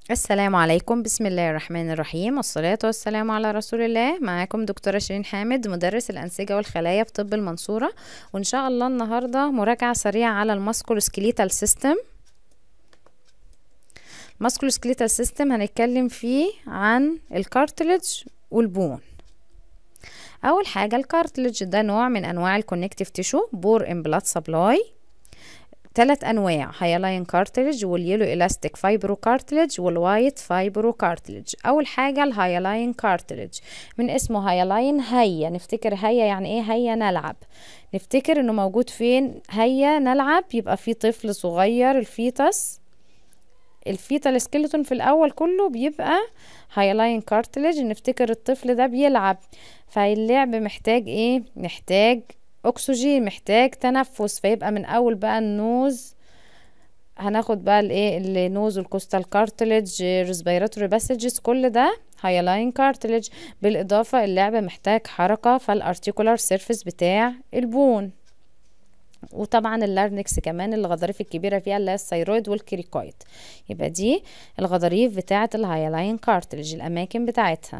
السلام عليكم بسم الله الرحمن الرحيم والصلاة والسلام على رسول الله معاكم دكتورة شيرين حامد مدرس الأنسجة والخلايا في طب المنصورة وإن شاء الله النهاردة مراجعة سريعة على الماسكولوسكليتال سيستم الماسكولوسكليتال سيستم هنتكلم فيه عن الكارتلج والبون أول حاجة الكارتلج ده نوع من أنواع الكونكتيف تيشو بور ان بلاد سبلاي ثلاث انواع هايلاين كارتلج واليلو الاستيك فايبرو كارتلج والوايت فايبرو كارتلج اول حاجه الهايلاين كارتلج من اسمه هايلاين هيا نفتكر هيا يعني ايه هيا نلعب نفتكر انه موجود فين هيا نلعب يبقى في طفل صغير الفيتس الفيتال سكيلتون في الاول كله بيبقى هايلاين كارتلج نفتكر الطفل ده بيلعب فاللعب محتاج ايه محتاج اكسجين محتاج تنفس فيبقى من اول بقى النوز هناخد بقى الايه النوز والكوستال كارتلج ريسبيراتوري باسجز كل ده هايلاين كارتلج بالاضافه اللعب محتاج حركه فالارتيكولار سيرفيس بتاع البون وطبعا اللارنكس كمان الغضاريف الكبيره فيها اللي هي الثيرويد والكريكويد يبقى دي الغضاريف بتاعه الهايلاين كارتلج الاماكن بتاعتها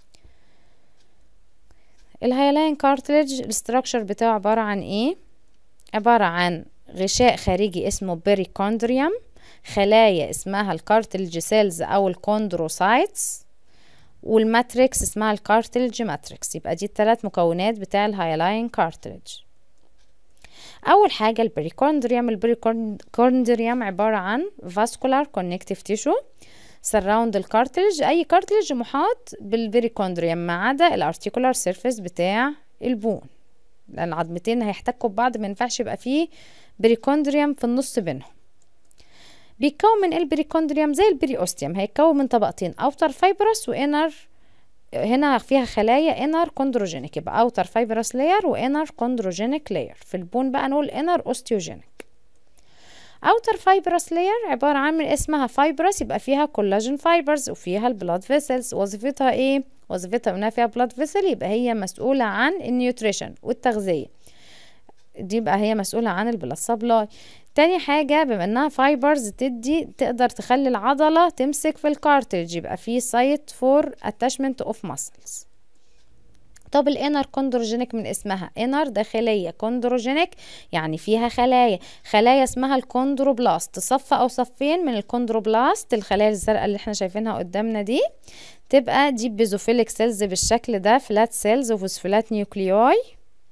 الهايلاين كارتلج الاستراكشر بتاعه عبارة عن ايه عبارة عن غشاء خارجي اسمه بيريكوندريوم خلايا اسمها الكارتلج سيلز او الكوندروسايتس والماتريكس اسمها الكارتلج ماتريكس يبقى دي الثلاث مكونات بتاع الهايلاين كارتلج اول حاجه البريكوندريوم البريكوندريوم عباره عن فاسكولار كونكتيف تيشو سراوند الكارتلج اي كارتلج محاط بالبريكوندريوم ما عدا الارتيكولار سيرفيس بتاع البون لان العظمتين هيحتكوا ببعض ما ينفعش يبقى فيه بريكوندريوم في النص بينهم بيتكون من البريكوندريوم زي البريوستيوم هيتكون من طبقتين اوتر فايبرس وانر هنا فيها خلايا انر كوندروجينيك يبقى اوتر فايبرس لاير وانر كوندروجينيك لاير في البون بقى نقول انر اوستيوجينيك اوتر فايبرس لاير عبارة عن من اسمها فايبرس يبقى فيها كولاجين فايبرز وفيها البلاد فيسلز وظيفتها ايه وظيفتها انها فيها بلاد فيسل يبقى هي مسؤولة عن النيوتريشن والتغذية دي يبقى هي مسؤولة عن البلاد سبلاي تاني حاجة بما انها فايبرز تدي تقدر تخلي العضلة تمسك في الكارتلج يبقى في سايت فور اتاشمنت اوف ماسلز طب الانر كوندروجينيك من اسمها انر داخلية كوندروجينيك يعني فيها خلايا خلايا اسمها الكوندروبلاست صف او صفين من الكوندروبلاست الخلايا الزرقاء اللي احنا شايفينها قدامنا دي تبقى دي بيزوفيليك سيلز بالشكل ده فلات سيلز وفوسفولات نيوكليوي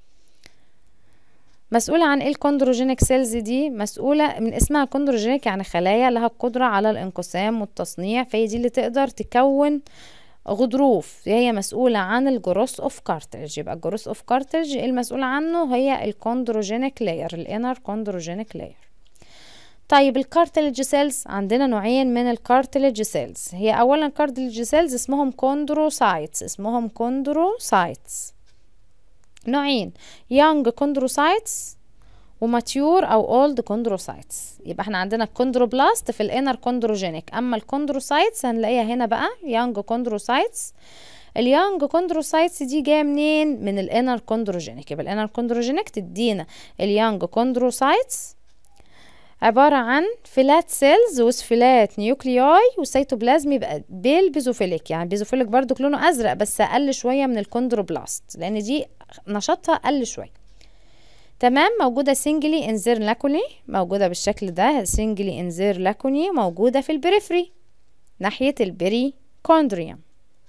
مسؤولة عن ايه الكوندروجينيك سيلز دي مسؤولة من اسمها كوندروجينيك يعني خلايا لها القدرة على الانقسام والتصنيع فهي دي اللي تقدر تكون غضروف هي مسؤولة عن الجروس اوف كارتلج يبقى الجروس اوف كارتلج المسؤولة عنه هي الكوندروجينيك لاير الانر كوندروجينيك لاير طيب الكارتلج سيلز عندنا نوعين من الكارتلج سيلز هي اولا الكارتلج سيلز اسمهم كوندروسايتس اسمهم كوندروسايتس نوعين يونج كوندروسايتس وماتيور او اولد كوندروسايتس يبقى احنا عندنا الكوندروبلاست في الانر كوندروجينيك اما الكوندروسايتس هنلاقيها هنا بقى يانج كوندروسايتس اليانج كوندروسايتس دي جايه منين من الانر كوندروجينيك يبقى الانر كوندروجينيك تدينا اليانج كوندروسايتس عبارة عن فلات سيلز وسفلات نيوكلياي والسيتوبلازم يبقى بالبيزوفيليك يعني بيزوفيليك برضو لونه ازرق بس اقل شوية من الكوندروبلاست لان دي نشاطها اقل شوية تمام موجودة سنجلي انزير لاكوني موجودة بالشكل ده سنجلي انزير لاكوني موجودة في البريفري ناحية البري كوندريوم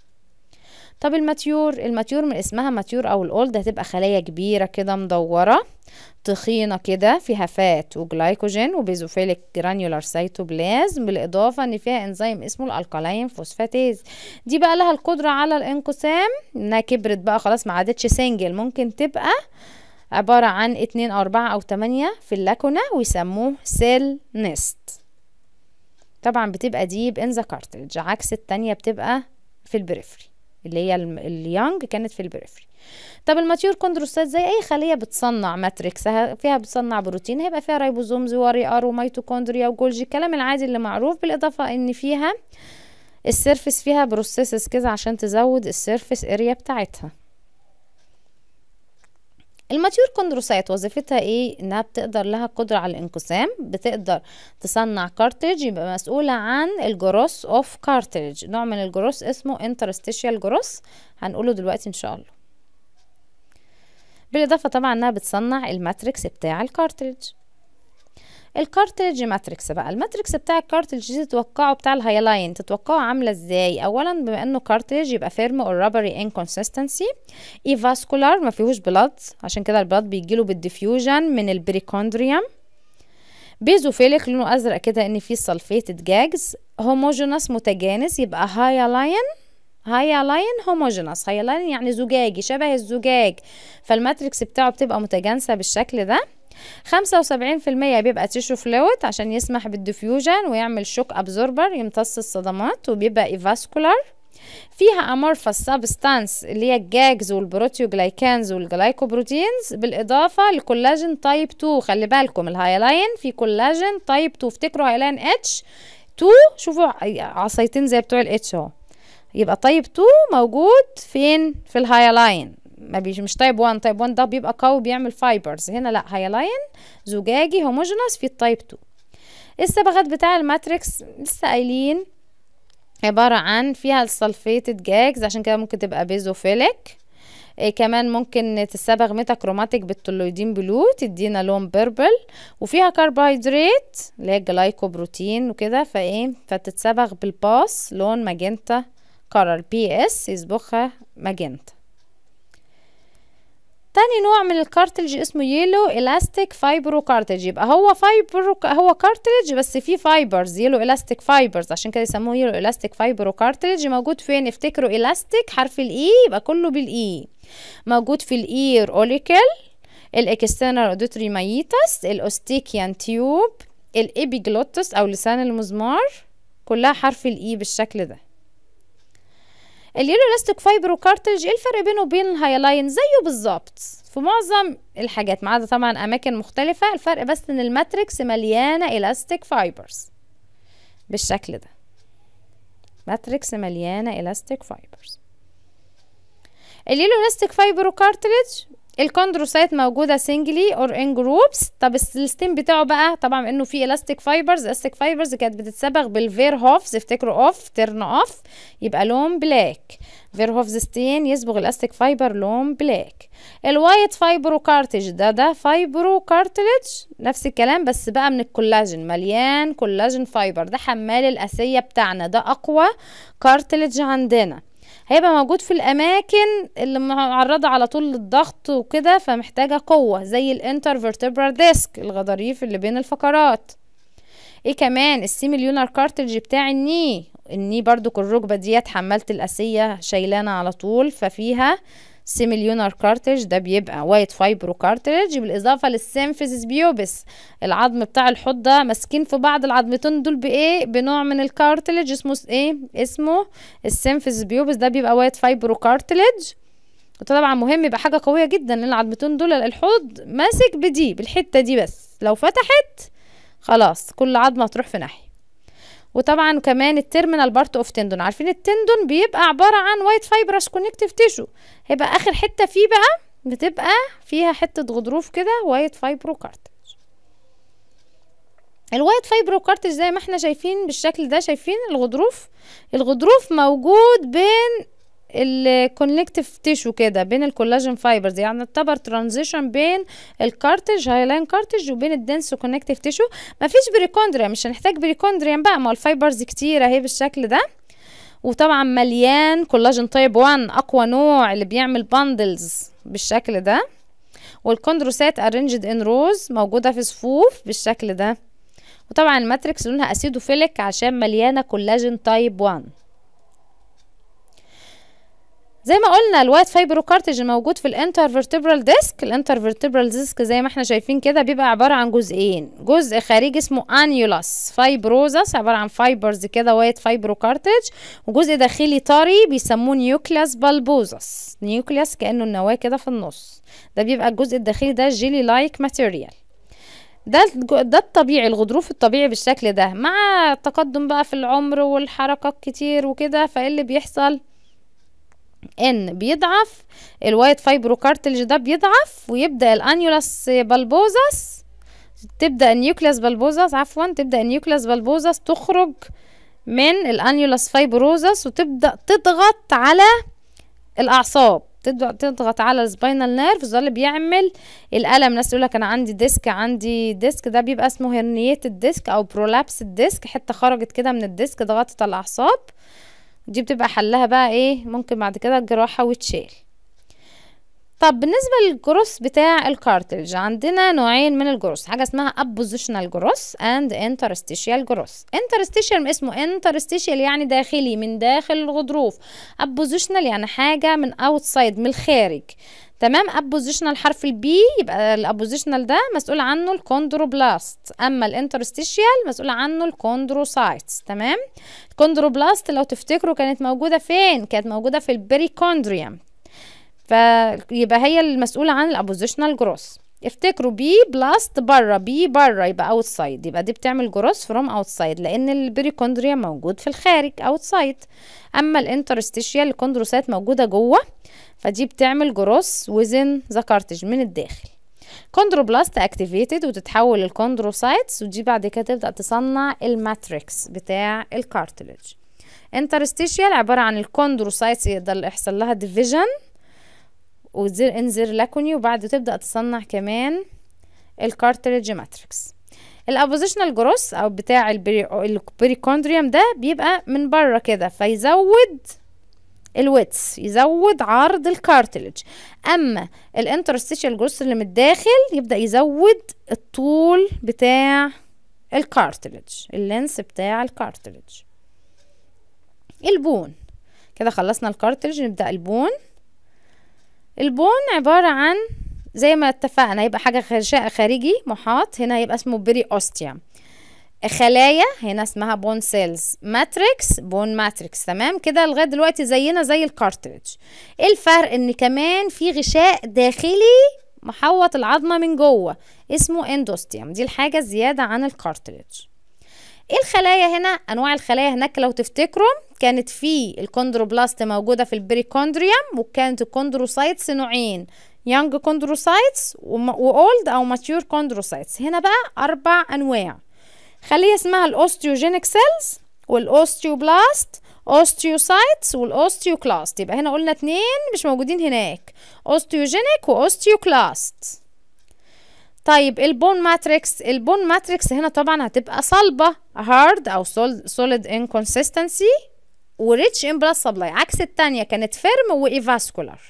طب الماتيور الماتيور من اسمها ماتيور او الاولد هتبقى خلايا كبيرة كده مدورة تخينة كده فيها فات وجلايكوجين وبيزوفيليك جرانيولار سيتوبلازم بالاضافة ان فيها انزيم اسمه الالكالاين فوسفاتيز دي بقى لها القدرة على الانقسام انها كبرت بقى خلاص ما عادتش سنجل ممكن تبقى عبارة عن اتنين او اربعة او تمانية في اللاكونة ويسموه سيل نست طبعا بتبقى دي بانزا كارتلج عكس التانية بتبقى في البريفري اللي هي اليانج كانت في البريفري طب الماتيور كوندروسايت زي اي خليه بتصنع ماتريكس فيها بتصنع بروتين هيبقى فيها ريبوزومز وري ار وميتوكوندريا وجولجي الكلام العادي اللي معروف بالاضافه ان فيها السيرفس فيها بروسيسز كده عشان تزود السيرفس اريا بتاعتها الماتيور كوندروسايت وظيفتها ايه انها بتقدر لها قدرة على الانقسام بتقدر تصنع كارتريج يبقى مسؤولة عن الجروس اوف كارتريج نوع من الجروس اسمه انترستيشيال جروس هنقوله دلوقتي ان شاء الله بالاضافة طبعا انها بتصنع الماتريكس بتاع الكارتريج الكارتريج ماتريكس بقى الماتريكس بتاع الكارتريج دي تتوقعه بتاع الهايلاين تتوقعه عامله ازاي اولا بما انه كارتريج يبقى فيرم اور رابري انكونسستنسي اي فاسكولار ما فيهوش بلاد عشان كده البلاد بيجيله بالديفيوجن من البريكوندريوم بيزوفيليك لونه ازرق كده ان فيه سلفيتد جاجز هوموجينس متجانس يبقى هايلاين هايلاين هوموجينس هايلاين يعني زجاجي شبه الزجاج فالماتريكس بتاعه بتبقى متجانسه بالشكل ده خمسة وسبعين في المية بيبقى تيشو فلويد عشان يسمح بالديفيوجن ويعمل شوك ابزوربر يمتص الصدمات وبيبقى ايفاسكولار فيها امورفس سبستانس اللي هي الجاجز والبروتيوجلايكانز والجلايكوبروتينز بالاضافه لكولاجين تايب 2 خلي بالكم الهايلاين في كولاجين تايب 2 افتكروا هايلاين اتش 2 شوفوا عصايتين زي بتوع الاتش اهو يبقى تايب 2 موجود فين في الهايلاين ما بيش مش تايب 1 تايب 1 ده بيبقى قوي بيعمل فايبرز هنا لا هايلاين زجاجي هوموجينوس في التايب 2 الصبغات بتاع الماتريكس لسه قايلين عبارة عن فيها السلفيتد جاجز عشان كده ممكن تبقى بيزوفيليك إيه كمان ممكن تتصبغ ميتاكروماتيك بالتولويدين بلو تدينا لون بيربل وفيها كربوهيدرات اللي هي الجلايكوبروتين وكده فايه فتتصبغ بالباس لون ماجنتا كرر بي اس يصبغها ماجنتا تاني نوع من الكارتلج اسمه يلو الاستيك فايبرو كارتلج يبقى هو فايبرو هو كارتلج بس فيه فايبرز يلو الاستيك فايبرز عشان كده يسموه يلو الاستيك فايبرو كارتلج موجود فين افتكروا الاستيك حرف الاي يبقى كله بالاي موجود في الاير اوليكل الاكسترنال اوديتوري مايتس الاوستيكيان تيوب الابيجلوتس او لسان المزمار كلها حرف الاي بالشكل ده اليلو الاستيك فايبر وكارتلج ايه الفرق بينه وبين الهايلاين زيه بالظبط في معظم الحاجات ما عدا طبعا اماكن مختلفه الفرق بس ان الماتريكس مليانه الاستيك فايبرز بالشكل ده ماتريكس مليانه الاستيك فايبرز اليلو الاستيك فايبر وكارتلج الكوندروسايت موجوده سنجلي اور ان جروبس طب الستيم بتاعه بقى طبعا انه في الاستيك فايبرز الاستيك فايبرز كانت بتتصبغ بالفير هوفز افتكروا اوف ترن اوف يبقى لون بلاك فير هوفز ستين يصبغ الاستيك فايبر لون بلاك الوايت فايبرو كارتج ده ده فايبرو كارتلج نفس الكلام بس بقى من الكولاجين مليان كولاجين فايبر ده حمال الاسيه بتاعنا ده اقوى كارتلج عندنا هيبقى موجود في الاماكن اللي معرضه على طول للضغط وكده فمحتاجه قوه زي الانترفيرتبرال ديسك الغضاريف اللي بين الفقرات ايه كمان السيميليونر كارتلج بتاع الني الني برضو الركبه ديت حملت الاسيه شايلانه على طول ففيها سيميليونر كارتج ده بيبقى وايت فايبرو كارتج بالاضافه للسيمفيزيس بيوبس العظم بتاع الحوض ده ماسكين في بعض العظمتين دول بايه بنوع من الكارتلج اسمه ايه اسمه السيمفيزيس بيوبس ده بيبقى وايت فايبرو كارتلج وطبعا مهم يبقى حاجه قويه جدا لان العظمتين دول الحوض ماسك بدي بالحته دي بس لو فتحت خلاص كل عظمه هتروح في ناحيه وطبعا كمان التيرمينال بارت اوف تندون عارفين التندون بيبقى عباره عن وايت فايبرس كونكتيف تيشو هيبقى اخر حته فيه بقى بتبقى فيها حته غضروف كده وايت فايبرو كارتج الوايت فايبرو كارتج زي ما احنا شايفين بالشكل ده شايفين الغضروف الغضروف موجود بين الكونكتيف تيشو كده بين الكولاجين فايبرز يعني يعتبر ترانزيشن بين الكارتج هايلاين كارتج وبين الدنس كونكتيف تيشو مفيش بريكوندريا مش هنحتاج بريكوندريا بقى ما الفايبرز كتير اهي بالشكل ده وطبعا مليان كولاجين تايب 1 اقوى نوع اللي بيعمل باندلز بالشكل ده والكوندروسات ارنجد ان روز موجوده في صفوف بالشكل ده وطبعا الماتريكس لونها اسيدوفيليك عشان مليانه كولاجين تايب 1 زي ما قلنا الوايت فايبرو كارتج موجود في الانترفيرتبرال ديسك الانترفيرتبرال ديسك زي ما احنا شايفين كده بيبقى عباره عن جزئين جزء خارجي اسمه انيولاس فايبروزس عباره عن فايبرز كده وايت فايبرو كارتج وجزء داخلي طري بيسموه نيوكلياس بالبوزس نيوكلياس كانه النواه كده في النص ده بيبقى الجزء الداخلي ده جيلي لايك ماتيريال ده ده الطبيعي الغضروف الطبيعي بالشكل ده مع التقدم بقى في العمر والحركات كتير وكده فايه اللي بيحصل ان بيضعف الوايت فايبرو كارتلج ده بيضعف ويبدا الانيولاس بالبوزس تبدا النيوكليوس بالبوزس عفوا تبدا النيوكليوس بالبوزس تخرج من الانيولاس فايبروزس وتبدا تضغط على الاعصاب تبدا تضغط على السباينال نيرف ده اللي بيعمل الالم ناس يقول لك انا عندي ديسك عندي ديسك ده بيبقى اسمه هرنيات الديسك او برولابس الديسك حته خرجت كده من الديسك ضغطت على الاعصاب دي بتبقى حلها بقى ايه ممكن بعد كده الجراحه وتشيل طب بالنسبة للجروس بتاع الكارتلج عندنا نوعين من الجروس حاجة اسمها appositional جروس and interstitial جروس interstitial اسمه interstitial يعني داخلي من داخل الغضروف appositional يعني حاجة من outside من الخارج تمام appositional حرف البي يبقى الابوزيشنال ده مسؤول عنه الكوندروبلاست اما الانترستيشيال مسؤول عنه الكوندروسايتس تمام الكوندروبلاست لو تفتكروا كانت موجودة فين كانت موجودة في البريكوندريوم فيبقى هي المسؤولة عن الابوزيشنال جروس افتكروا بي بلاست بره بي بره يبقى اوتسايد يبقى دي بتعمل جروس فروم اوتسايد لان البريكوندريا موجود في الخارج اوتسايد اما الانترستيشيال الكوندروسات موجوده جوه فدي بتعمل جروس وزن ذا كارتج من الداخل كوندروبلاست اكتيفيتد وتتحول للكوندروسايتس ودي بعد كده تبدا تصنع الماتريكس بتاع الكارتلج انترستيشيال عباره عن الكوندروسايتس يقدر يحصل لها ديفيجن وزر انزر لاكوني وبعد تبدأ تصنع كمان الكارتريج ماتريكس الابوزيشنال جروس او بتاع البريكوندريوم ده بيبقى من بره كده فيزود الويتس يزود عرض الكارتلج اما الانترستيشال جروس اللي من الداخل يبدا يزود الطول بتاع الكارتلج اللينس بتاع الكارتلج البون كده خلصنا الكارتلج نبدا البون البون عبارة عن زي ما اتفقنا يبقى حاجة غشاء خارجي محاط هنا يبقى اسمه بري اوستيا خلايا هنا اسمها بون سيلز ماتريكس بون ماتريكس تمام كده لغايه دلوقتي زينا زي الكارتريج ايه الفرق ان كمان في غشاء داخلي محوط العظمه من جوه اسمه اندوستيوم دي الحاجه الزياده عن الكارتريج ايه الخلايا هنا انواع الخلايا هناك لو تفتكروا كانت في الكوندروبلاست موجوده في البريكوندريوم وكانت الكوندروسايتس نوعين يونج كوندروسايتس واولد او ماتيور كوندروسايتس هنا بقى اربع انواع خليه اسمها الاوستيوجينيك سيلز والاوستيوبلاست اوستيوسايتس والاوستيوكلاست يبقى هنا قلنا اتنين مش موجودين هناك اوستيوجينيك واوستيوكلاست طيب البون ماتريكس البون ماتريكس هنا طبعا هتبقى صلبة هارد او solid in consistency وريتش ان بلاد سبلاي عكس التانية كانت فيرم وايفاسكولار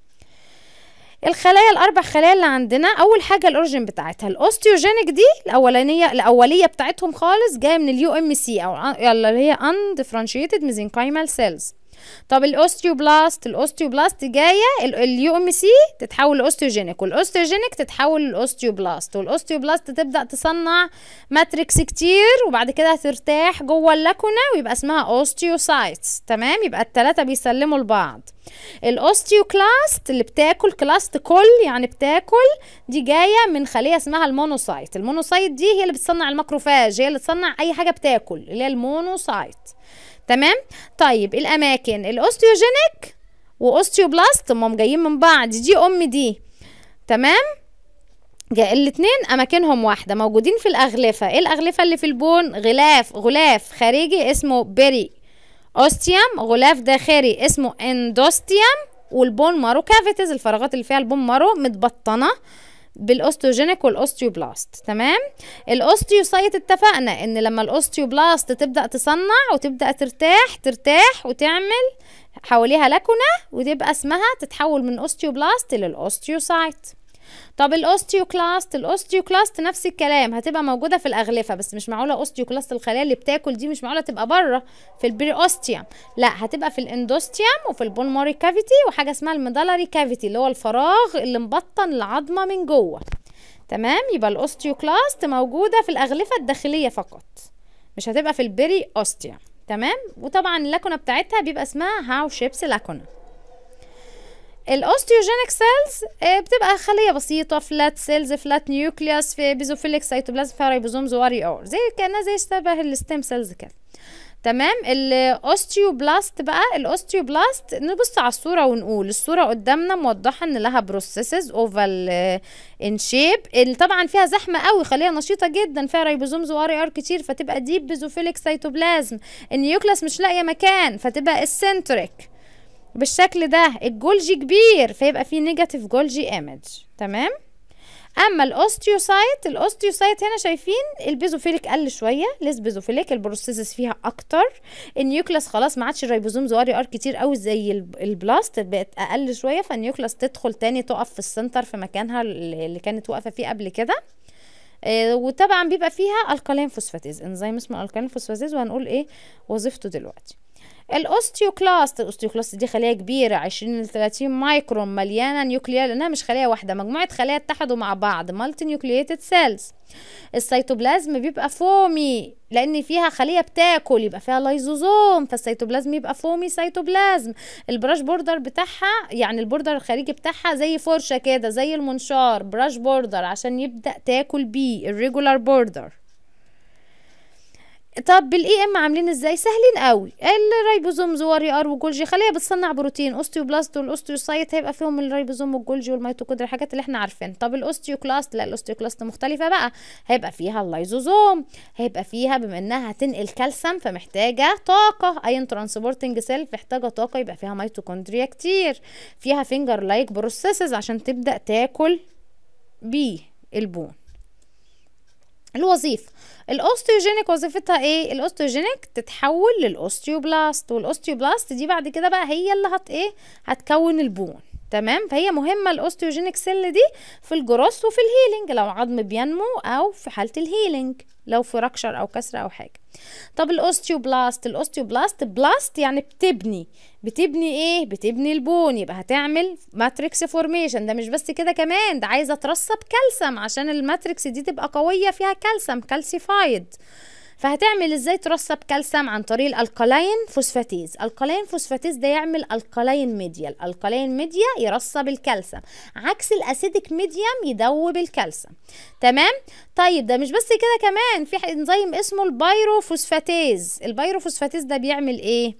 الخلايا الاربع خلايا اللي عندنا اول حاجه الاوريجين بتاعتها الاوستيوجينيك دي الاولانيه الاوليه بتاعتهم خالص جايه من اليو ام سي او اللي هي undifferentiated mesenchymal cells طب الاوستيوبلاست الاوستيوبلاست جايه اليو ام سي تتحول لاوستيوجينيك والاوستيوجينيك تتحول للاوستيوبلاست والاوستيوبلاست تبدا تصنع ماتريكس كتير وبعد كده هترتاح جوه اللاكونه ويبقى اسمها اوستيوسايتس تمام يبقى الثلاثه بيسلموا لبعض الاوستيوكلاست اللي بتاكل كلاست كل يعني بتاكل دي جايه من خليه اسمها المونوسايت المونوسايت دي هي اللي بتصنع الماكروفاج هي اللي بتصنع اي حاجه بتاكل اللي هي المونوسايت تمام طيب الاماكن الاوستيوجينيك واوستيوبلاست هم جايين من بعض دي ام دي تمام الاتنين اماكنهم واحده موجودين في الاغلفه ايه الاغلفه اللي في البون غلاف غلاف خارجي اسمه بيري اوستيوم غلاف داخلي اسمه اندوستيوم والبون مارو كافيتيز الفراغات اللي فيها البون مارو متبطنه بالاوستيوجينيك والاوستيوبلاست تمام الاوستيوسايت اتفقنا ان لما الاوستيوبلاست تبدا تصنع وتبدا ترتاح ترتاح وتعمل حواليها لاكونه وتبقى اسمها تتحول من اوستيوبلاست للاوستيوسايت طب الاوستيوكلاست الاوستيوكلاست نفس الكلام هتبقى موجوده في الاغلفه بس مش معقوله اوستيوكلاست الخلايا اللي بتاكل دي مش معقوله تبقى بره في البريوستيوم لا هتبقى في الاندوستيوم وفي البولموري كافيتي وحاجه اسمها الميدالري كافيتي اللي هو الفراغ اللي مبطن العظمه من جوه تمام يبقى الاوستيوكلاست موجوده في الاغلفه الداخليه فقط مش هتبقى في البري اوستيوم تمام وطبعا اللاكونه بتاعتها بيبقى اسمها هاو شيبس لاكونه الاوستيوجينيك سيلز بتبقى خليه بسيطه فلات سيلز فلات نيوكليوس في بيزوفيليك سيتوبلازم فيها ريبوزومز واري اور زي كانها زي شبه الستيم سيلز كده تمام الاوستيوبلاست بقى الاوستيوبلاست نبص على الصوره ونقول الصوره قدامنا موضحه ان لها بروسيسز اوفال ان شيب طبعا فيها زحمه قوي خليها نشيطه جدا فيها ريبوزومز وار ار كتير فتبقى ديب بيزوفيليك سيتوبلازم النيوكلاس مش لاقيه مكان فتبقى اسنتريك بالشكل ده الجولجي كبير فيبقى فيه نيجاتيف جولجي ايمج تمام اما الاوستيوسايت الاوستيوسايت هنا شايفين البيزوفيليك قل شويه ليس بيزوفيليك البروسيسس فيها اكتر النيوكلاس خلاص ما عادش الريبوزومز واري ار كتير قوي زي البلاست بقت اقل شويه فالنيوكلاس تدخل تاني تقف في السنتر في مكانها اللي كانت واقفه فيه قبل كده آه وطبعا بيبقى فيها الكالين فوسفاتيز انزيم اسمه الكالين فوسفاتيز وهنقول ايه وظيفته دلوقتي الاوستيوكلاست الاوستيوكلاست دي خليه كبيره 20 ل 30 مايكرون مليانه نيوكليا لانها مش خليه واحده مجموعه خلايا اتحدوا مع بعض مالتي نيوكلييتد سيلز السيتوبلازم بيبقى فومي لان فيها خليه بتاكل يبقى فيها لايزوزوم فالسيتوبلازم يبقى فومي سيتوبلازم البراش بوردر بتاعها يعني البوردر الخارجي بتاعها زي فرشه كده زي المنشار براش بوردر عشان يبدا تاكل بيه الريجولار بوردر طب بالاي ام عاملين ازاي سهلين قوي الريبوزومز واري ار وجولجي خليه بتصنع بروتين اوستيوبلاست والاوستيوسايت هيبقى فيهم الريبوزوم والجولجي والميتوكوندريا الحاجات اللي احنا عارفين طب الاوستيوكلاست لا الاوستيوكلاست مختلفه بقى هيبقى فيها اللايزوزوم هيبقى فيها بما انها هتنقل كالسيوم فمحتاجه طاقه اين ترانسبورتنج سيل محتاجه طاقه يبقى فيها ميتوكوندريا كتير فيها فينجر لايك بروسيسز عشان تبدا تاكل بيه البون الوظيفه الاوستيوجينيك وظيفتها ايه الاوستيوجينيك تتحول للاوستيوبلاست والاوستيوبلاست دي بعد كده بقى هي اللي هت ايه هتكون البون تمام فهي مهمة الاوستيوجينيك سيل دي في الجروس وفي الهيلينج لو عظم بينمو او في حالة الهيلينج لو في ركشر او كسر او حاجة طب الاوستيوبلاست الاوستيوبلاست بلاست يعني بتبني بتبني ايه بتبني البون يبقى هتعمل ماتريكس فورميشن ده مش بس كده كمان ده عايزه ترسب كالسيوم عشان الماتريكس دي تبقى قويه فيها كالسيوم كالسيفايد فهتعمل ازاي ترسب كالسيوم عن طريق الالكالاين فوسفاتيز الكالاين فوسفاتيز ده يعمل الكالاين ميديا الالكالاين ميديا يرسب الكالسيوم عكس الاسيدك ميديوم يدوب الكالسيوم تمام طيب ده مش بس كده كمان في انزيم اسمه البايروفوسفاتيز البايروفوسفاتيز ده بيعمل ايه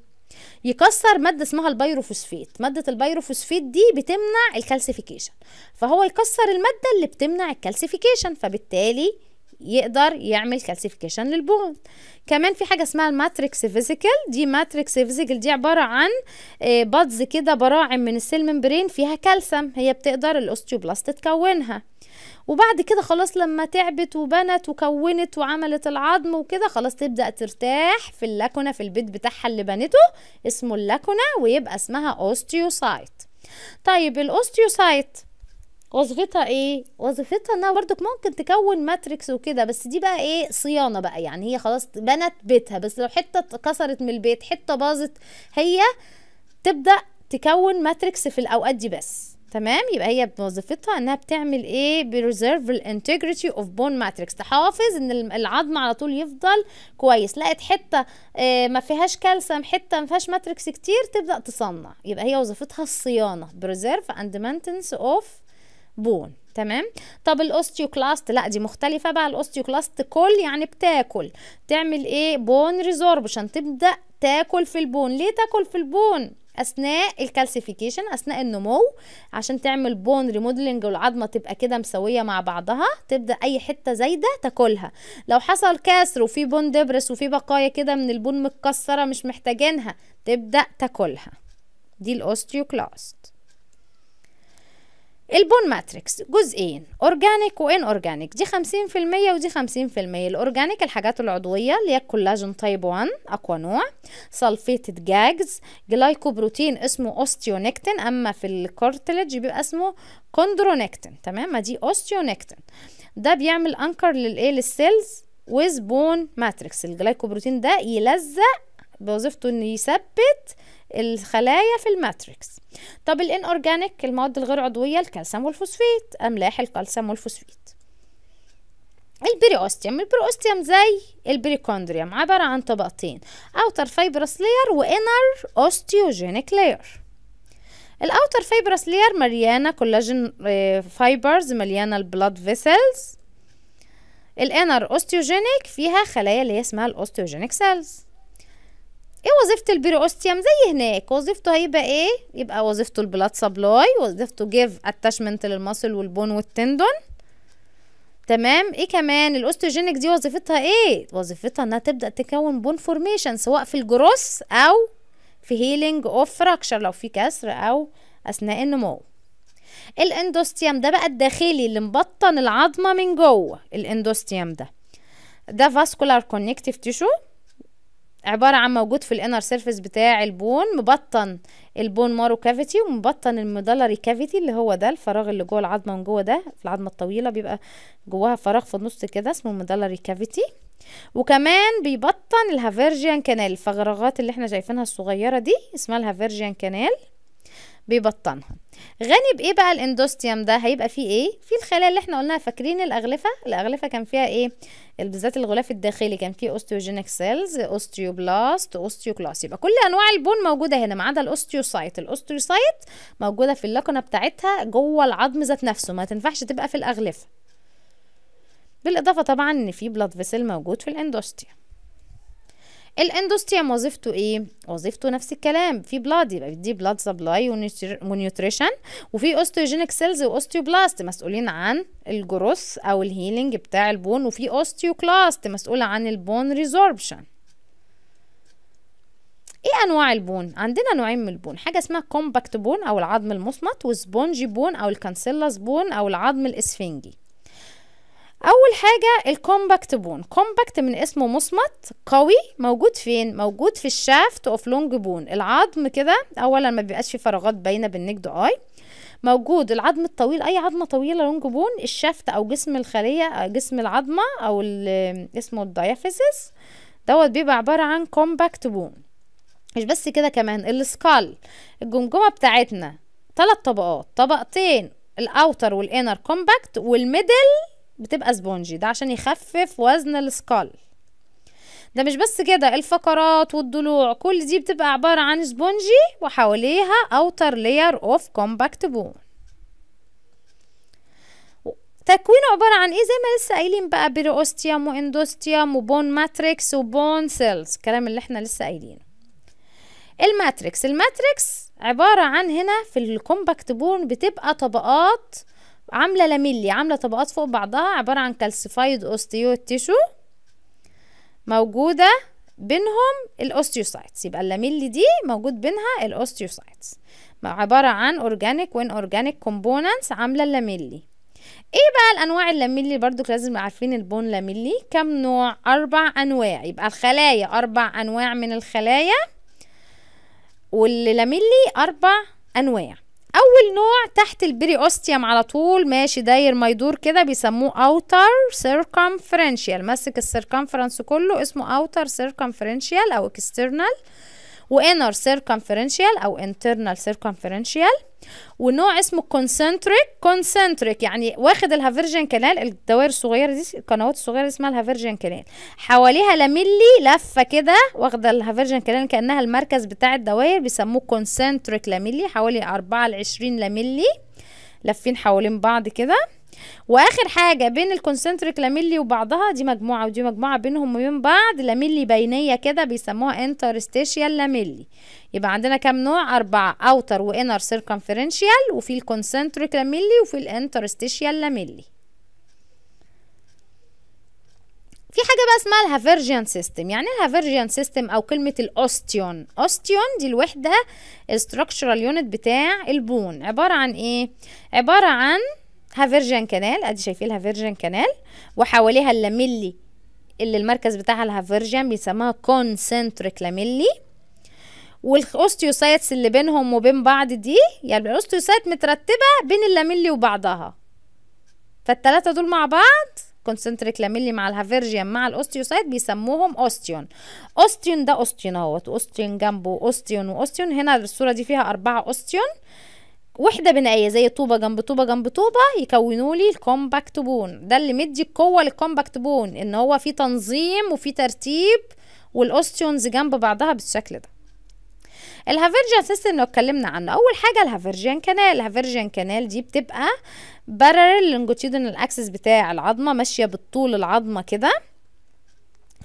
يكسر ماده اسمها البيروفوسفيت ماده البيروفوسفيت دي بتمنع الكالسيفيكيشن فهو يكسر الماده اللي بتمنع الكالسيفيكيشن فبالتالي يقدر يعمل كالسيفيكيشن للبون كمان في حاجه اسمها الماتريكس فيزيكال دي ماتريكس فيزيكال دي عباره عن بادز كده براعم من السيل ممبرين فيها كالسيوم هي بتقدر الاوستيوبلاست تكونها وبعد كده خلاص لما تعبت وبنت وكونت وعملت العظم وكده خلاص تبدا ترتاح في اللاكونه في البيت بتاعها اللي بنته اسمه اللاكونه ويبقى اسمها اوستيوسايت طيب الاوستيوسايت وظيفتها ايه وظيفتها انها برضك ممكن تكون ماتريكس وكده بس دي بقى ايه صيانه بقى يعني هي خلاص بنت بيتها بس لو حته اتكسرت من البيت حته باظت هي تبدا تكون ماتريكس في الاوقات دي بس تمام يبقى هي وظيفتها انها بتعمل ايه بريزيرف الانتجريتي اوف بون ماتريكس تحافظ ان العظم على طول يفضل كويس لقت حته اه ما فيهاش كالسيوم حته ما فيهاش ماتريكس كتير تبدا تصنع يبقى هي وظيفتها الصيانه بريزيرف اند مينتنس اوف بون تمام طب الاوستيوكلاست لا دي مختلفه بقى الاوستيوكلاست كل يعني بتاكل تعمل ايه بون ريزوربشن تبدا تاكل في البون ليه تاكل في البون اثناء الكالسيفيكيشن اثناء النمو عشان تعمل بون ريموديلنج والعظمه تبقى كده مسويه مع بعضها تبدا اي حته زايده تاكلها لو حصل كسر وفي بون دبرس وفي بقايا كده من البون متكسره مش محتاجينها تبدا تاكلها دي الاوستيوكلاست البون ماتريكس جزئين اورجانيك وان اورجانيك دي 50% ودي 50% الاورجانيك الحاجات العضويه اللي هي الكولاجين تايب 1 اقوى نوع سلفيتد جاجز جلايكوبروتين اسمه اوستيونكتين اما في الكارتلج بيبقى اسمه كوندرونكتين تمام ما دي اوستيونكتين ده بيعمل انكر للايه للسيلز ويز بون ماتريكس الجلايكوبروتين ده يلزق بوظيفته انه يثبت الخلايا في الماتريكس طب الان اورجانيك المواد الغير عضويه الكالسيوم والفوسفيت املاح الكالسيوم والفوسفيت البريوستيوم البريوستيوم زي البريكوندريوم عبارة عن طبقتين اوتر فايبرس لاير وانر اوستيوجينيك لاير الاوتر فايبرس لاير مليانة كولاجين فايبرز مليانة البلاد فيسلز الانر اوستيوجينيك فيها خلايا اللي هي اسمها الاوستيوجينيك سيلز ايه وظيفة البريوستيوم زي هناك وظيفته هيبقى ايه يبقى وظيفته البلاد سبلاي وظيفته جيف اتاشمنت للمصل والبون والتندون تمام ايه كمان الاوستوجينيك دي وظيفتها ايه وظيفتها انها تبدا تكون بون فورميشن سواء في الجروس او في هيلينج اوف فراكشر لو في كسر او اثناء النمو الاندوستيوم ده بقى الداخلي اللي مبطن العظمه من جوه الاندوستيوم ده ده فاسكولار كونكتيف تيشو عبارة عن موجود في الانر سيرفيس بتاع البون مبطن البون مارو كافيتي ومبطن الميدالري كافيتي اللي هو ده الفراغ اللي جوه العظمة من جوه ده في العظمة الطويلة بيبقى جواها فراغ في النص كده اسمه ميدالري كافيتي وكمان بيبطن الهافيرجيان كانال الفراغات اللي احنا شايفينها الصغيرة دي اسمها الهافيرجيان كانال بيبطنها غني بايه بقى الاندوستيوم ده هيبقى فيه ايه في الخلايا اللي احنا قلناها فاكرين الاغلفه الاغلفه كان فيها ايه بالذات الغلاف الداخلي كان فيه اوستيوجينيك سيلز اوستيوبلاست اوستيوكلاست يبقى كل انواع البون موجوده هنا ما عدا الاوستيوسايت الاوستيوسايت موجوده في اللكنه بتاعتها جوه العظم ذات نفسه ما تنفعش تبقى في الاغلفه بالاضافه طبعا ان في بلاد فيسل موجود في الاندوستيوم الاندوستيوم وظيفته ايه وظيفته نفس الكلام في بلاد يبقى بيدي بلاد سبلاي ونيوتريشن وفي اوستيوجينيك سيلز واوستيوبلاست مسؤولين عن الجروس او الهيلينج بتاع البون وفي اوستيوكلاست مسؤوله عن البون ريزوربشن ايه انواع البون عندنا نوعين من البون حاجه اسمها كومباكت بون او العظم المصمت وسبونجي بون او الكانسيلاس بون او العظم الاسفنجي اول حاجه الكومباكت بون كومباكت من اسمه مصمت قوي موجود فين موجود في الشافت اوف لونج بون العظم كده اولا ما بيبقاش فيه فراغات باينه بالنجد اي موجود العظم الطويل اي عظمه طويله لونج بون الشافت او جسم الخليه جسم العظمه او اسمه الدايافيسيس دوت بيبقى عباره عن كومباكت بون مش بس كده كمان السكال الجمجمه بتاعتنا ثلاث طبقات طبقتين الاوتر والانر كومباكت والميدل بتبقى سبونجي ده عشان يخفف وزن السكال ده مش بس كده الفقرات والضلوع كل دي بتبقى عبارة عن سبونجي وحواليها اوتر لاير اوف كومباكت بون تكوينه عبارة عن ايه زي ما لسه قايلين بقى بيروستيوم واندوستيوم وبون ماتريكس وبون سيلز الكلام اللي احنا لسه قايلينه الماتريكس الماتريكس عبارة عن هنا في الكومباكت بون بتبقى طبقات عامله لاميلي عامله طبقات فوق بعضها عباره عن كالسيفايد اوستيو تيشو موجوده بينهم الاوستيوسايتس يبقى اللاميلي دي موجود بينها الاوستيوسايتس عباره عن اورجانيك وين اورجانيك كومبوننتس عامله اللاميلي ايه بقى الانواع اللاميلي برضو لازم عارفين البون لاميلي كم نوع اربع انواع يبقى الخلايا اربع انواع من الخلايا واللاميلي اربع انواع اول نوع تحت البريوستيوم على طول ماشي داير ما يدور كده بيسموه اوتر سيركمفرنشيال ماسك السيركمفرنس كله اسمه اوتر سيركمفرنشيال او اكسترنال وانر سيركمفرنشيال او انترنال سيركمفرنشيال ونوع اسمه كونسنتريك كونسنتريك يعني واخد الهافيرجن كانال الدوائر الصغيره دي القنوات الصغيره دي اسمها الهافيرجن كانال حواليها لاميلي لفه كده واخده الهافيرجن كانال كانها المركز بتاع الدوائر بيسموه كونسنتريك لاميلي حوالي 4 ل 20 لاميلي لافين حوالين بعض كده واخر حاجه بين الكونسنتريك لاميلي وبعضها دي مجموعه ودي مجموعه بينهم وبين بعض لاميلي بينيه كده بيسموها انترستيشيال لاميلي يبقى عندنا كام نوع اربعه اوتر وانر سيركمفرنشيال وفي الكونسنتريك لاميلي وفي الانترستيشيال لاميلي في حاجه بقى اسمها الهافيرجيان سيستم يعني الهافيرجيان سيستم او كلمه الاوستيون اوستيون دي الوحده الستراكشرال يونت بتاع البون عباره عن ايه عباره عن هافيرجن كانال ادي شايفين الهافيرجن كانال وحواليها اللاميلي اللي المركز بتاعها الهافيرجن بيسموها كونسنتريك لاميلي والاوستيوسايتس اللي بينهم وبين بعض دي يعني الاوستيوسايت مترتبه بين اللاميلي وبعضها فالتلاتة دول مع بعض كونسنتريك لاميلي مع الهافيرجيان مع الاوستيوسايت بيسموهم اوستيون اوستيون ده اوستيون اهوت اوستيون جنبه اوستيون واوستيون هنا الصوره دي فيها اربعه اوستيون وحدة بنائية زي طوبة جنب طوبة جنب طوبة يكونوا لي الكومباكت بون ده اللي مدي القوة للكومباكت بون ان هو في تنظيم وفي ترتيب والاوستيونز جنب بعضها بالشكل ده الهافيرجيان سيستم اللي اتكلمنا عنه اول حاجه الهافيرجيان كانال الهافيرجيان كانال دي بتبقى بارل لونجيتودينال اكسس بتاع العظمه ماشيه بالطول العظمه كده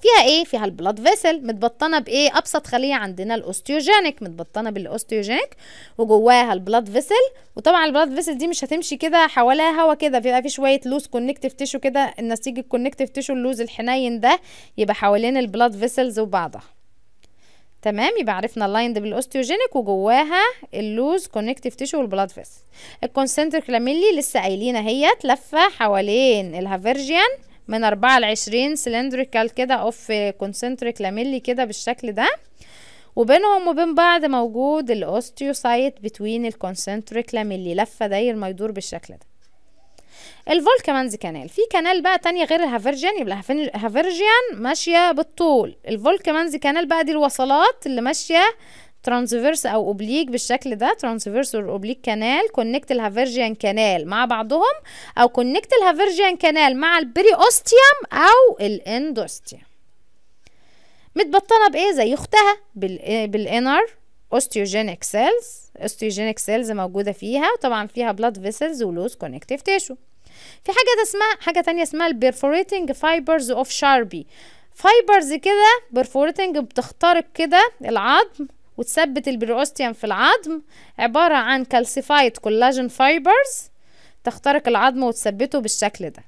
فيها ايه فيها البلاد فيسل متبطنه بايه ابسط خليه عندنا الاوستيوجينيك متبطنه بالاوستيوجينيك وجواها البلاد فيسل وطبعا البلاد فيسل دي مش هتمشي كده حواليها هوا كده بيبقى في شويه لوز كونكتيف تيشو كده النسيج الكونكتيف تيشو اللوز الحنين ده يبقى حوالين البلاد فيسلز وبعضها تمام يبقى عرفنا اللايند بالاوستيوجينيك وجواها اللوز كونكتيف تيشو والبلاد فيسل الكونسنتريك لاميلي لسه قايلين اهيت لفه حوالين الهافيرجيان من أربعة لعشرين سلندريكال كده اوف كونسنتريك لاميلي كده بالشكل ده وبينهم وبين بعض موجود الاوستيوسايت بتوين الكونسنتريك لاميلي لفه داير ما يدور بالشكل ده الفولكمانز كانال في كانال بقى تانية غير الهافرجيان يبقى الهافرجيان ماشية بالطول الفولكمانز كانال بقى دي الوصلات اللي ماشية ترانسفيرس او اوبليك بالشكل ده ترانسفيرس اور اوبليك كانال كونكت الهافرجيان كانال مع بعضهم او كونكت الهافرجيان كانال مع البري اوستيوم او الاندوستيوم متبطنه بايه زي اختها بالانر اوستيوجينيك سيلز اوستيوجينيك سيلز موجوده فيها وطبعا فيها بلاد فيسلز ولوز كونكتيف تيشو في حاجه اسمها حاجه تانية اسمها البرفوريتنج فايبرز اوف شاربي فايبرز كده برفوريتنج بتخترق كده العظم وتثبت البريوستيوم في العظم عبارة عن كالسيفايد كولاجين فايبرز تخترق العظم وتثبته بالشكل ده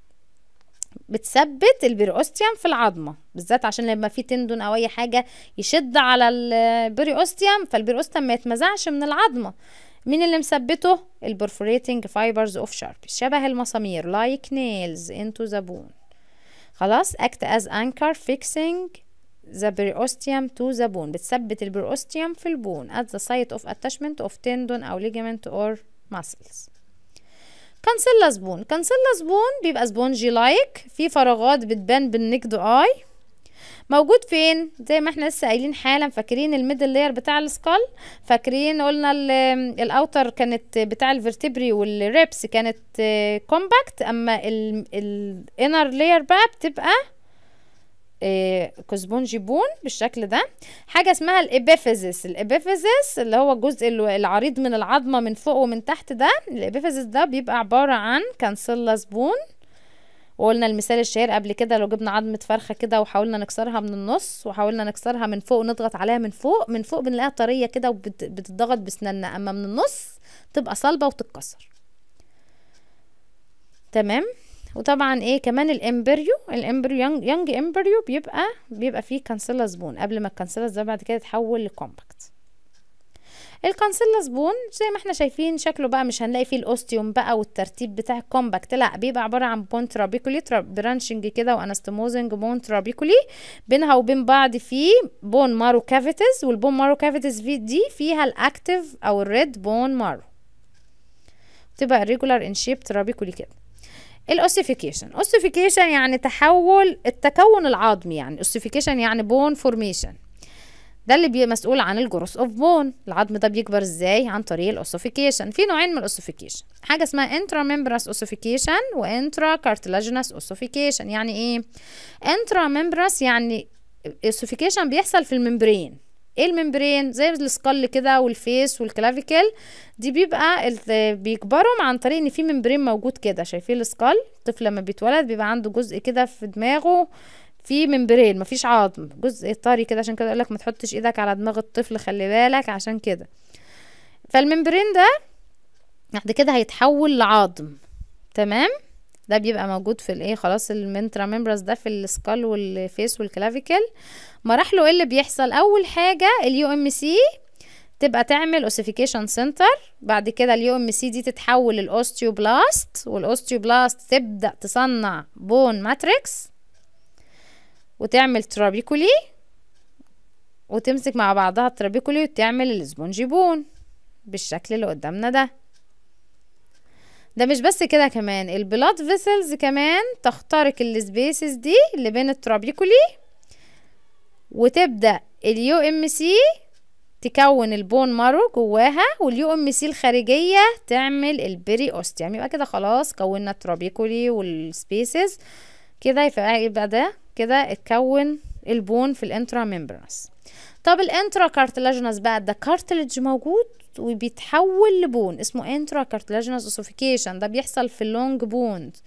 بتثبت البريوستيوم في العظمه بالذات عشان لما في تندون او اي حاجه يشد على البريوستيوم فالبريوستيوم ما يتمزعش من العظمه مين اللي مثبته البرفوريتنج فايبرز اوف شارب شبه المسامير لايك نيلز انتو ذا بون خلاص act as anchor fixing the periosteum to the bone بتثبت البريوستيوم في البون at the site of attachment of tendon أو ligament or muscles كانسيلا سبون كانسيلا سبون بيبقى سبونجي لايك في فراغات بتبان بالنكد اي موجود فين زي ما احنا لسه قايلين حالا فاكرين الميدل لاير بتاع السكال فاكرين قلنا الاوتر كانت بتاع الفرتبري والريبس كانت كومباكت اما الانر لاير بقى بتبقى كسبونجي بون بالشكل ده حاجه اسمها الابيفيزيس الابيفيزيس اللي هو الجزء العريض من العظمه من فوق ومن تحت ده الابيفيزيس ده بيبقى عباره عن كانسيلا سبون وقلنا المثال الشهير قبل كده لو جبنا عظمة فرخة كده وحاولنا نكسرها من النص وحاولنا نكسرها من فوق ونضغط عليها من فوق من فوق بنلاقيها طرية كده وبتضغط بسناننا اما من النص تبقى صلبة وتتكسر تمام وطبعا ايه كمان الامبريو الامبريو يونج, يونج امبريو بيبقى بيبقى فيه كانسيلا زبون قبل ما الكانسيلا ده بعد كده يتحول لكومباكت الكانسيلا زبون زي ما احنا شايفين شكله بقى مش هنلاقي فيه الاوستيوم بقى والترتيب بتاع الكومباكت لا بيبقى عباره عن بون ترابيكولي برانشنج كده وانستموزنج بون ترابيكولي بينها وبين بعض في بون مارو كافيتيز والبون مارو كافيتيز في دي فيها الاكتيف او الريد بون مارو تبقى ريجولار ان شيب ترابيكولي كده الاوسيفيكيشن اوسيفيكيشن يعني تحول التكون العظمي يعني اوسيفيكيشن يعني بون فورميشن ده اللي بيبقى مسؤول عن الجروس اوف بون العظم ده بيكبر ازاي عن طريق الاوسيفيكيشن في نوعين من الاوسيفيكيشن حاجه اسمها انترا ممبراس اوسيفيكيشن وانترا كارتلاجينس اوسيفيكيشن يعني ايه انترا ممبراس يعني اوسيفيكيشن بيحصل في الممبرين ايه الممبرين زي السكال كده والفيس والكلافيكل دي بيبقى بيكبروا عن طريق ان في ممبرين موجود كده شايفين السكال الطفل لما بيتولد بيبقى عنده جزء كده في دماغه في ممبرين مفيش عظم جزء طري كده عشان كده يقولك ما تحطش ايدك على دماغ الطفل خلي بالك عشان كده فالممبرين ده بعد كده هيتحول لعظم تمام ده بيبقى موجود في الايه خلاص المنترا ممبرس ده في السكال والفيس والكلافيكل مراحله ايه اللي بيحصل اول حاجه اليو ام سي تبقى تعمل اوسيفيكيشن سنتر بعد كده اليو ام سي دي تتحول للاوستيوبلاست والاوستيوبلاست تبدا تصنع بون ماتريكس وتعمل ترابيكولي وتمسك مع بعضها الترابيكولي وتعمل الاسبونجي بون بالشكل اللي قدامنا ده ده مش بس كده كمان البلاد فيسلز كمان تخترق السبيسز دي اللي بين الترابيكولي وتبدا اليو ام سي تكون البون مارو جواها واليو ام سي الخارجيه تعمل البري اوستيوم يبقى كده خلاص كونا الترابيكولي والسبيسز كده يبقى ده كده اتكون البون في الانترا ميمبرانس طب الانترا كارتلاجينس بقى ده كارتلج موجود وبيتحول لبون اسمه انترا كارتلاجينس اوسيفيكيشن ده بيحصل في اللونج بونز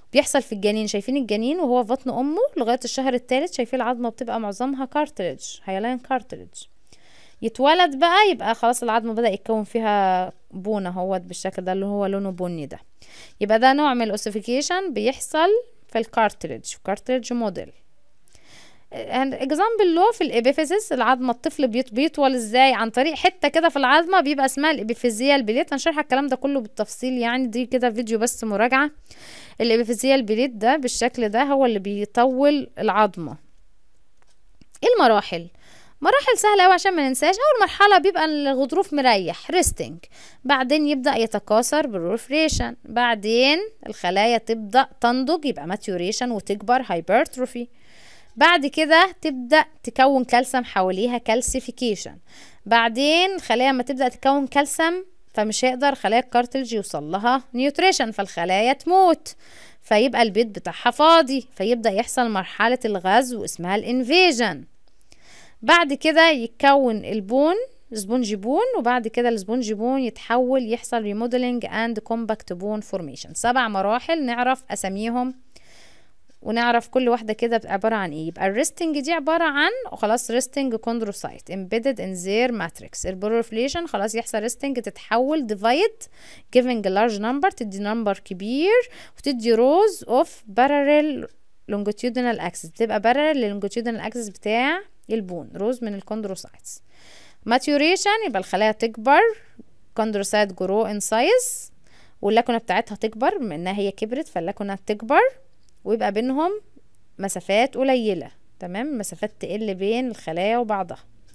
بيحصل في الجنين شايفين الجنين وهو في بطن امه لغايه الشهر الثالث شايفين العظمه بتبقى معظمها كارتريج هيلاين كارتريج يتولد بقى يبقى خلاص العظم بدأ يتكون فيها بونة هو بالشكل ده اللي هو لونه بني ده يبقى ده نوع من الاوسيفيكيشن بيحصل في الكارتريج في كارتريج موديل اكزامبل له في الابيفيزيس العظمه الطفل بيط- بيطول ازاي عن طريق حته كده في العظمه بيبقى اسمها الابيفيزيال بليت هنشرح الكلام ده كله بالتفصيل يعني دي كده فيديو بس مراجعه الابيفيزيال بليت ده بالشكل ده هو اللي بيطول العظمه ايه المراحل مراحل سهله قوي عشان ما ننساش اول مرحله بيبقى الغضروف مريح ريستنج بعدين يبدا يتكاثر بالريفريشن بعدين الخلايا تبدا تنضج يبقى ماتيوريشن وتكبر هايبرتروفي بعد كده تبدا تكون كالسيوم حواليها كالسيفيكيشن بعدين الخلايا لما تبدا تكون كالسيوم فمش هيقدر خلايا الكارتلج يوصل لها نيوتريشن فالخلايا تموت فيبقى البيت بتاعها فاضي فيبدا يحصل مرحله الغزو اسمها الانفيجن بعد كده يتكون البون سبونج بون وبعد كده السبونج بون يتحول يحصل ريموديلنج اند كومباكت بون فورميشن سبع مراحل نعرف اساميهم ونعرف كل واحده كده عباره عن ايه يبقى الريستنج دي عباره عن خلاص ريستنج كوندروسايت امبيدد ان زير ماتريكس البروفليشن خلاص يحصل ريستنج تتحول ديفايد giving a large number تدي نمبر كبير وتدي روز اوف parallel longitudinal axis تبقى parallel للongitudinal axis بتاع البون روز من الكوندروسايتس ماتيوريشن يبقى الخلايا تكبر كوندروسايت جرو ان سايز واللاكونه بتاعتها تكبر بما انها هي كبرت فاللاكونه تكبر ويبقى بينهم مسافات قليله تمام مسافات تقل بين الخلايا وبعضها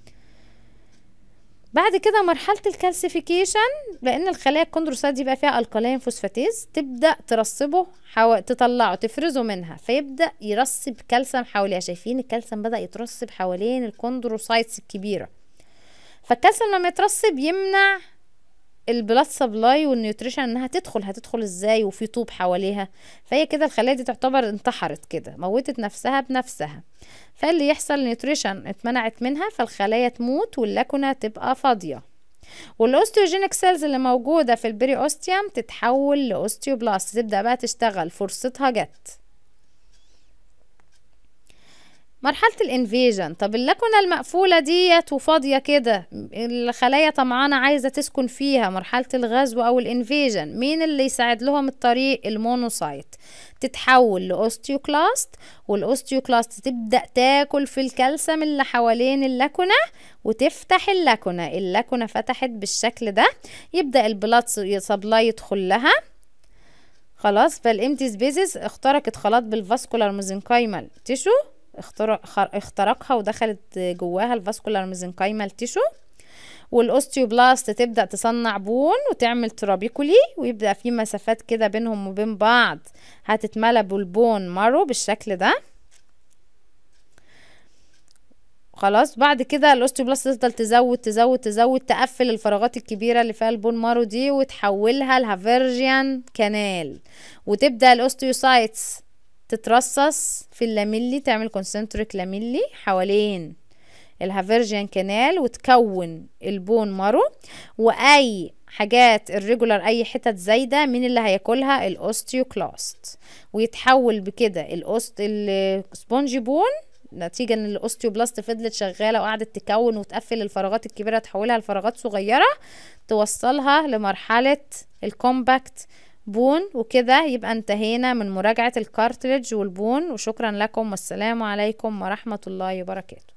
بعد كده مرحلة الكالسيفيكيشن لأن الخلايا الكوندروسايت دي بقى فيها الكالين فوسفاتيز تبدأ ترسبه حو... تطلعه تفرزه منها فيبدأ يرسب كالسيوم حواليها شايفين الكالسيوم بدأ يترسب حوالين الكوندروسايتس الكبيرة فالكالسيوم لما يترسب يمنع البلاد سبلاي والنيوتريشن انها تدخل هتدخل ازاي وفي طوب حواليها فهي كده الخلايا دي تعتبر انتحرت كده موتت نفسها بنفسها فاللي يحصل نيوتريشن اتمنعت منها فالخلايا تموت واللاكونة تبقى فاضية والاوستيوجينيك سيلز اللي موجودة في البري اوستيوم تتحول لاوستيوبلاست تبدأ بقى تشتغل فرصتها جت مرحلة الانفيجن طب اللاكونة المقفولة ديت وفاضية كده الخلايا طمعانة عايزة تسكن فيها مرحلة الغزو او الانفيجن مين اللي يساعد لهم الطريق المونوسايت تتحول لاوستيوكلاست والاوستيوكلاست تبدأ تاكل في الكالسيوم اللي حوالين اللاكونة وتفتح اللاكونة اللاكونة فتحت بالشكل ده يبدأ البلاد سبلاي يدخل لها خلاص فالامتي سبيسز اخترقت خلاط بالفاسكولار ميزنكايمال تيشو اخترق اخترقها ودخلت جواها الفاسكولار ميزنكايمال تيشو والاوستيوبلاست تبدا تصنع بون وتعمل ترابيكولي ويبدا في مسافات كده بينهم وبين بعض هتتملى بالبون مارو بالشكل ده خلاص بعد كده الاوستيوبلاست تفضل تزود تزود تزود تقفل الفراغات الكبيره اللي فيها البون مارو دي وتحولها لهافيرجيان كانال وتبدا الاوستيوسايتس تترصص في اللاميلي تعمل كونسنتريك لاميلي حوالين الهافيرجيان كانال وتكون البون مارو واي حاجات الريجولار اي حتت زايده مين اللي هياكلها الاوستيوكلاست ويتحول بكده الاوست السبونجي بون نتيجة ان الاوستيوبلاست فضلت شغالة وقعدت تكون وتقفل الفراغات الكبيرة تحولها لفراغات صغيرة توصلها لمرحلة الكومباكت بون وكده يبقى انتهينا من مراجعة الكارتريج والبون وشكرا لكم والسلام عليكم ورحمة الله وبركاته